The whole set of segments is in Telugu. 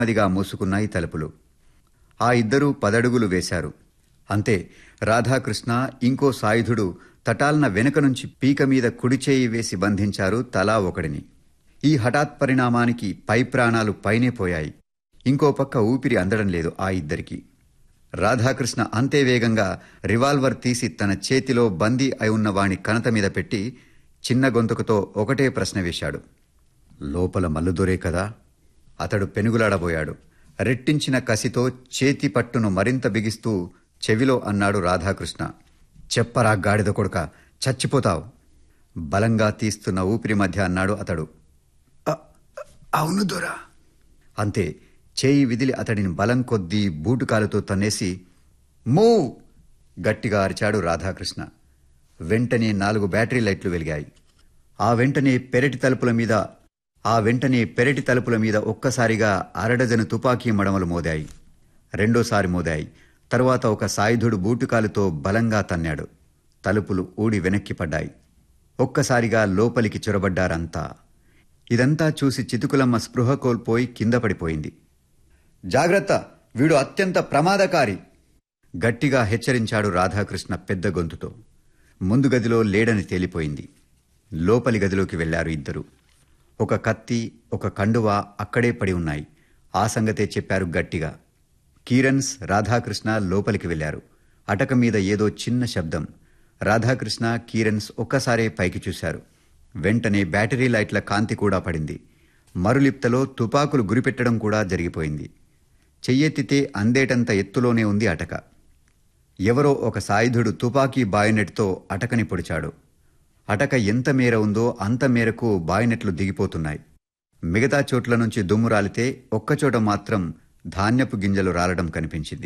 నెమ్మదిగా మూసుకున్నాయి తలుపులు ఆ ఇద్దరూ పదడుగులు వేశారు అంతే రాధాకృష్ణ ఇంకో సాయుధుడు తటాల్న వెనుక నుంచి పీక మీద కుడిచేయి వేసి బంధించారు తలా ఒకడిని ఈ హఠాత్ పరిణామానికి పై ప్రాణాలు పైనే పోయాయి ఇంకో పక్క ఊపిరి అందడం లేదు ఆ ఇద్దరికి రాధాకృష్ణ అంతే వేగంగా రివాల్వర్ తీసి తన చేతిలో బందీ అయి ఉన్న వాణి కనత మీద పెట్టి చిన్న గొంతుకుతో ఒకటే ప్రశ్న వేశాడు లోపల మల్లుదొరే కదా అతడు పెనుగులాడబోయాడు రెట్టించిన కసితో చేతి పట్టును మరింత బిగిస్తూ చెవిలో అన్నాడు రాధాకృష్ణ చెప్పరా గాడిద కొడుక చచ్చిపోతావు బలంగా తీస్తున్న ఊపిరి మధ్య అన్నాడు అతడు "అ- అవును దొరా అంతే చేయి విదిలి అతడిని బలం కొద్దీ బూటుకాలుతో తన్నేసి మూవ్ గట్టిగా అరిచాడు రాధాకృష్ణ వెంటనే నాలుగు బ్యాటరీ లైట్లు వెలిగాయి ఆ వెంటనే పెరటి తలుపుల మీద ఆ వెంటనే పెరటి తలుపుల మీద ఒక్కసారిగా అరడజను తుపాకీ మడమలు మోదాయి రెండోసారి మోదాయి తరువాత ఒక సాయుధుడు బూటుకాలుతో బలంగా తన్నాడు తలుపులు ఊడి వెనక్కి పడ్డాయి ఒక్కసారిగా లోపలికి చొరబడ్డారంతా ఇదంతా చూసి చితుకులమ్మ స్పృహ కోల్పోయి కింద పడిపోయింది జాగ్రత్త వీడు అత్యంత ప్రమాదకారి గట్టిగా హెచ్చరించాడు రాధాకృష్ణ పెద్ద గొంతుతో ముందు గదిలో లేడని తేలిపోయింది లోపలి గదిలోకి వెళ్లారు ఇద్దరు ఒక కత్తి ఒక కండువా అక్కడే పడి ఉన్నాయి ఆ సంగతే చెప్పారు గట్టిగా కీరన్స్ రాధాకృష్ణ లోపలికి వెళ్లారు అటక మీద ఏదో చిన్న శబ్దం రాధాకృష్ణ కీరన్స్ ఒక్కసారే పైకి చూశారు వెంటనే బ్యాటరీ లైట్ల కాంతి కూడా పడింది మరులిప్తలో తుపాకులు గురిపెట్టడం కూడా జరిగిపోయింది చెయ్యెత్తితే అందేటంత ఎత్తులోనే ఉంది అటక ఎవరో ఒక సాయుధుడు తుపాకీ బాయినెట్తో అటకని పొడిచాడు అటక ఎంత మేర ఉందో అంత మేరకు బాయినెట్లు దిగిపోతున్నాయి మిగతా చోట్ల నుంచి దుమ్ము రాలితే ఒక్కచోట మాత్రం ధాన్యపు గింజలు రాలడం కనిపించింది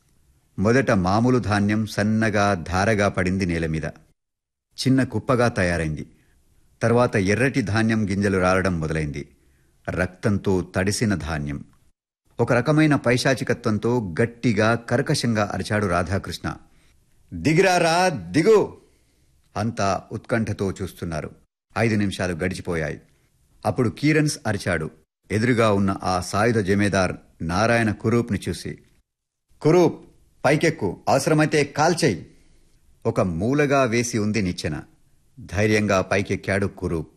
మొదట మామూలు ధాన్యం సన్నగా ధారగా పడింది నేల మీద చిన్న కుప్పగా తయారైంది తర్వాత ఎర్రటి ధాన్యం గింజలు రాలడం మొదలైంది రక్తంతో తడిసిన ధాన్యం ఒక రకమైన పైశాచికత్వంతో గట్టిగా కర్కశంగా అరిచాడు రాధాకృష్ణ దిగిరారా దిగు అంతా ఉత్కంఠతో చూస్తున్నారు ఐదు నిమిషాలు గడిచిపోయాయి అప్పుడు కీరన్స్ అరిచాడు ఎదురుగా ఉన్న ఆ సాయుధ జమేదార్ నారాయణ కురూప్ని చూసి కురూప్ పైకెక్కు అవసరమైతే కాల్చేయి ఒక మూలగా వేసి ఉంది నిచ్చెన ధైర్యంగా పైకెక్కాడు కురూప్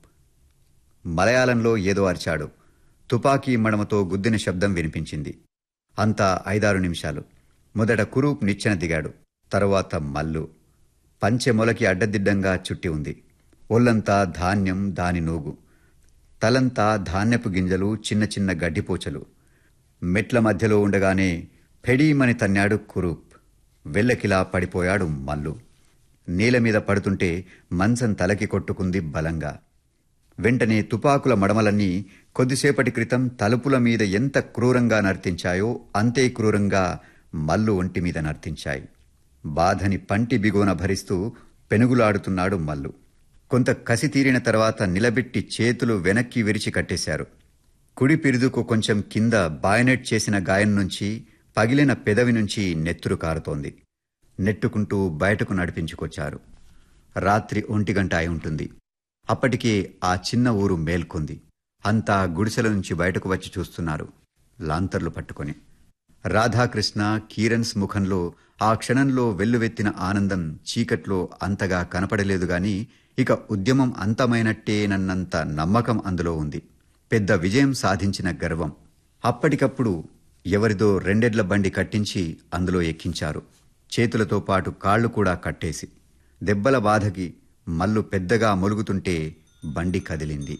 మలయాళంలో ఏదో అరిచాడు తుపాకీ మడమతో గుద్దిన శబ్దం వినిపించింది అంతా ఐదారు నిమిషాలు మొదట కురూప్ నిచ్చెన దిగాడు తరువాత మల్లు పంచె మొలకి అడ్డదిడ్డంగా చుట్టి ఉంది ఒళ్ళంతా ధాన్యం దాని నూగు తలంతా ధాన్యపు గింజలు చిన్న చిన్న గడ్డిపోచలు మెట్ల మధ్యలో ఉండగానే ఫెడీమని తన్నాడు కురూప్ వెల్లకిలా పడిపోయాడు మల్లు నేల మీద పడుతుంటే మంచం తలకి కొట్టుకుంది బలంగా వెంటనే తుపాకుల మడమలన్నీ కొద్దిసేపటి క్రితం తలుపుల మీద ఎంత క్రూరంగా నర్తించాయో అంతే క్రూరంగా మల్లు ఒంటి మీద నర్తించాయి బాధని పంటి బిగోన భరిస్తూ పెనుగులాడుతున్నాడు మల్లు కొంత కసి తీరిన తర్వాత నిలబెట్టి చేతులు వెనక్కి విరిచి కట్టేశారు కుడి పిరుదుకు కొంచెం కింద బాయనెట్ చేసిన గాయం నుంచి పగిలిన పెదవి నుంచి నెత్తురు కారుతోంది నెట్టుకుంటూ బయటకు నడిపించుకొచ్చారు రాత్రి ఒంటి గంట అయి ఉంటుంది అప్పటికే ఆ చిన్న ఊరు మేల్కొంది అంతా గుడిసెల నుంచి బయటకు వచ్చి చూస్తున్నారు లాంతర్లు పట్టుకొని రాధాకృష్ణ కీరన్స్ ముఖంలో ఆ క్షణంలో వెల్లువెత్తిన ఆనందం చీకట్లో అంతగా కనపడలేదు గాని ఇక ఉద్యమం అంతమైనట్టేనన్నంత నమ్మకం అందులో ఉంది పెద్ద విజయం సాధించిన గర్వం అప్పటికప్పుడు ఎవరిదో రెండెడ్ల బండి కట్టించి అందులో ఎక్కించారు చేతులతో పాటు కాళ్లు కూడా కట్టేసి దెబ్బల బాధకి మల్లు పెద్దగా మొలుగుతుంటే బండి కదిలింది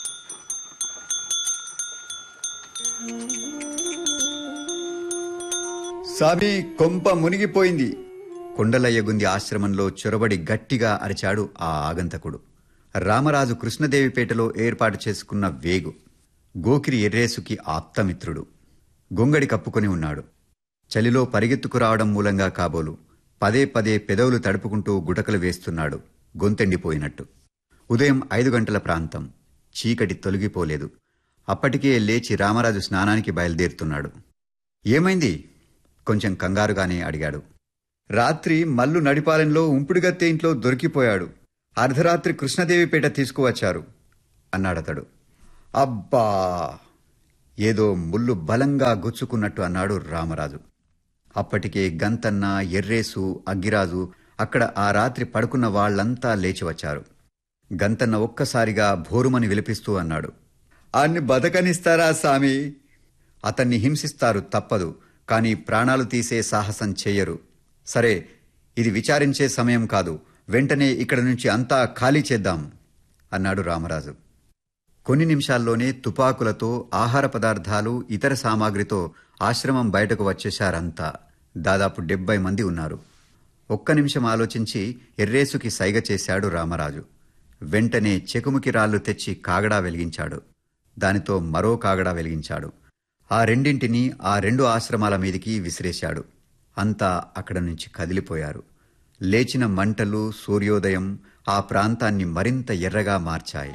సామి కొంప మునిగిపోయింది కొండలయ్యగుంది ఆశ్రమంలో చొరబడి గట్టిగా అరిచాడు ఆ ఆగంతకుడు రామరాజు కృష్ణదేవిపేటలో ఏర్పాటు చేసుకున్న వేగు గోకిరి ఎర్రేసుకి ఆప్తమిత్రుడు గొంగడి కప్పుకొని ఉన్నాడు చలిలో పరిగెత్తుకు రావడం మూలంగా కాబోలు పదే పదే పెదవులు తడుపుకుంటూ గుటకలు వేస్తున్నాడు గొంతెండిపోయినట్టు ఉదయం ఐదు గంటల ప్రాంతం చీకటి తొలగిపోలేదు అప్పటికే లేచి రామరాజు స్నానానికి బయలుదేరుతున్నాడు ఏమైంది కొంచెం కంగారుగానే అడిగాడు రాత్రి మల్లు నడిపాలెంలో ఉంపుడుగత్తె ఇంట్లో దొరికిపోయాడు అర్ధరాత్రి కృష్ణదేవిపేట తీసుకువచ్చారు అన్నాడతడు అబ్బా ఏదో ముళ్ళు బలంగా గుచ్చుకున్నట్టు అన్నాడు రామరాజు అప్పటికే గంతన్న ఎర్రేసు అగ్గిరాజు అక్కడ ఆ రాత్రి పడుకున్న వాళ్లంతా లేచి వచ్చారు గంతన్న ఒక్కసారిగా భోరుమని విలిపిస్తూ అన్నాడు అన్ని బతకనిస్తారా సామి అతన్ని హింసిస్తారు తప్పదు కాని ప్రాణాలు తీసే సాహసం చెయ్యరు సరే ఇది విచారించే సమయం కాదు వెంటనే ఇక్కడి నుంచి అంతా ఖాళీ చేద్దాం అన్నాడు రామరాజు కొన్ని నిమిషాల్లోనే తుపాకులతో ఆహార పదార్థాలు ఇతర సామాగ్రితో ఆశ్రమం బయటకు వచ్చేశారంతా దాదాపు డెబ్బై మంది ఉన్నారు ఒక్క నిమిషం ఆలోచించి ఎర్రేసుకి సైగ చేశాడు రామరాజు వెంటనే చెకుముకి రాళ్లు తెచ్చి కాగడా వెలిగించాడు దానితో మరో కాగడా వెలిగించాడు ఆ రెండింటినీ ఆ రెండు ఆశ్రమాల మీదికి విసిరేశాడు అంతా అక్కడ నుంచి కదిలిపోయారు లేచిన మంటలు సూర్యోదయం ఆ ప్రాంతాన్ని మరింత ఎర్రగా మార్చాయి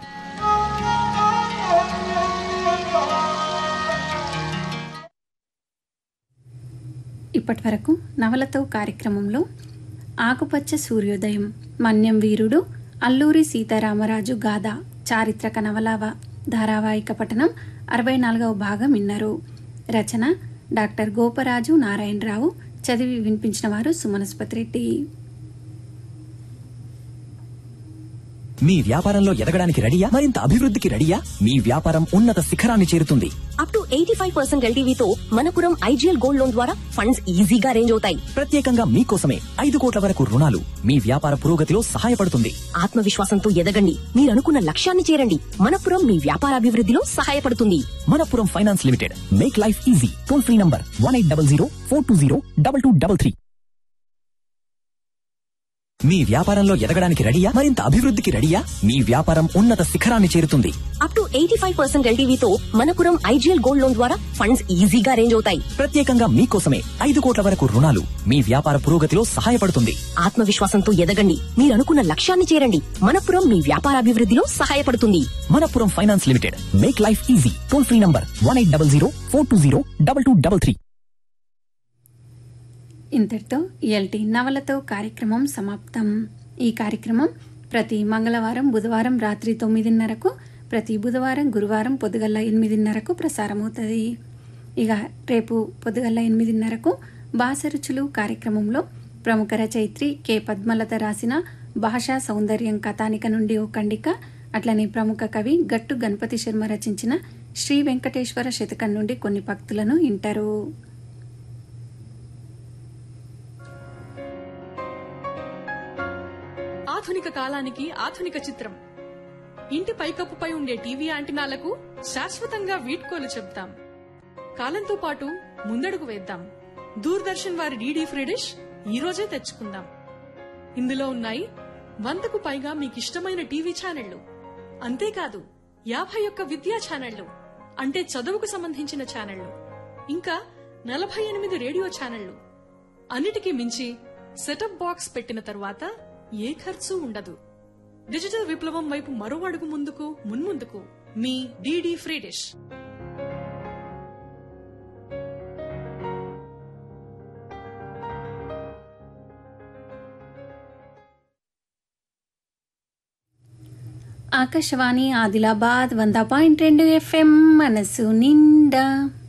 ఇప్పటి వరకు నవలతో కార్యక్రమంలో ఆకుపచ్చ సూర్యోదయం మన్యం వీరుడు అల్లూరి సీతారామరాజు గాథ చారిత్రక నవల ధారావాహిక పఠనం అరవై నాలుగవ భాగం విన్నారు రచన డాక్టర్ గోపరాజు నారాయణరావు చదివి వినిపించిన వారు సుమనస్పతి రెడ్డి మీ వ్యాపారంలో ఎదగడానికి రెడీయా మరింత అభివృద్ధికి రెడీయా మీ వ్యాపారం ఉన్నత శిఖరాన్ని చేరుతుంది up to eighty five percent ఎల్టీవీతో మనపురం ఐజీఎల్ గోల్డ్ లోన్ ద్వారా ఫండ్స్ ఈజీగా అరేంజ్ అవుతాయి ప్రత్యేకంగా మీకోసమే ఐదు కోట్ల వరకు రుణాలు మీ వ్యాపార పురోగతిలో సహాయపడుతుంది ఆత్మవిశ్వాసంతో ఎదగండి మీరు అనుకున్న లక్ష్యాన్ని చేరండి మనపురం మీ వ్యాపారాభివృద్ధిలో సహాయపడుతుంది Manappuram Finance Limited make life easy toll free number one eight double zero four two zero double two double three మీ వ్యాపారంలో ఎదగడానికి రెడీయా మరింత అభివృద్ధికి రెడీయా మీ వ్యాపారం ఉన్నత శిఖరాన్ని చేరుతుంది up to eighty five percent ఎల్టీవీతో మనపురం ఐజీఎల్ గోల్డ్ లోన్ ద్వారా ఫండ్స్ ఈజీగా అరేంజ్ అవుతాయి ప్రత్యేకంగా మీకోసమే ఐదు కోట్ల వరకు రుణాలు మీ వ్యాపార పురోగతిలో సహాయపడుతుంది ఆత్మవిశ్వాసంతో ఎదగండి మీరు అనుకున్న లక్ష్యాన్ని చేరండి మనపురం మీ వ్యాపారాభివృద్ధిలో సహాయపడుతుంది Manappuram Finance Limited make life easy toll free number one eight double zero four two zero double two double three ఇంతటితో ఇయల్టి నవలతో కార్యక్రమం సమాప్తం ఈ కార్యక్రమం ప్రతి మంగళవారం బుధవారం రాత్రి తొమ్మిదిన్నరకు ప్రతి బుధవారం గురువారం పొద్దుగల్ల ఎనిమిదిన్నరకు ప్రసారమవుతుంది ఇక రేపు పొద్దుగల్ల ఎనిమిదిన్నరకు బాసరుచులు కార్యక్రమంలో ప్రముఖ రచయిత్రి కె పద్మలత రాసిన భాషా సౌందర్యం కథానిక నుండి ఓ ఖండిక అట్లనే ప్రముఖ కవి గట్టు గణపతి శర్మ రచించిన శ్రీ వెంకటేశ్వర శతకం నుండి కొన్ని పక్తులను వింటారు ఆధునిక కాలానికి ఆధునిక చిత్రం ఇంటి పైకప్పుపై ఉండే టీవీ యాంటినాలకు శాశ్వతంగా వీడ్కోలు చెప్తాం కాలంతో పాటు ముందడుగు వేద్దాం దూరదర్శన్ వారి డీడీ ఫ్రీ డిష్ ఈ రోజే తెచ్చుకుందాం ఇందులో ఉన్నాయి వందకు పైగా మీకిష్టమైన టీవీ ఛానళ్లు అంతేకాదు యాభై ఒక్క విద్యా ఛానళ్లు అంటే చదువుకు సంబంధించిన ఛానళ్లు ఇంకా నలభై ఎనిమిది రేడియో ఛానళ్లు అన్నిటికీ మించి సెటప్ బాక్స్ పెట్టిన తరువాత ఏ ఖర్చు ఉండదు డిజిటల్ విప్లవం వైపు మరో అడుగు ముందుకు మున్ముందుకు మీ DD free dish Akashvani Adilabad వంద పాయింట్ రెండు ఎఫ్ఎం మనసు నిండా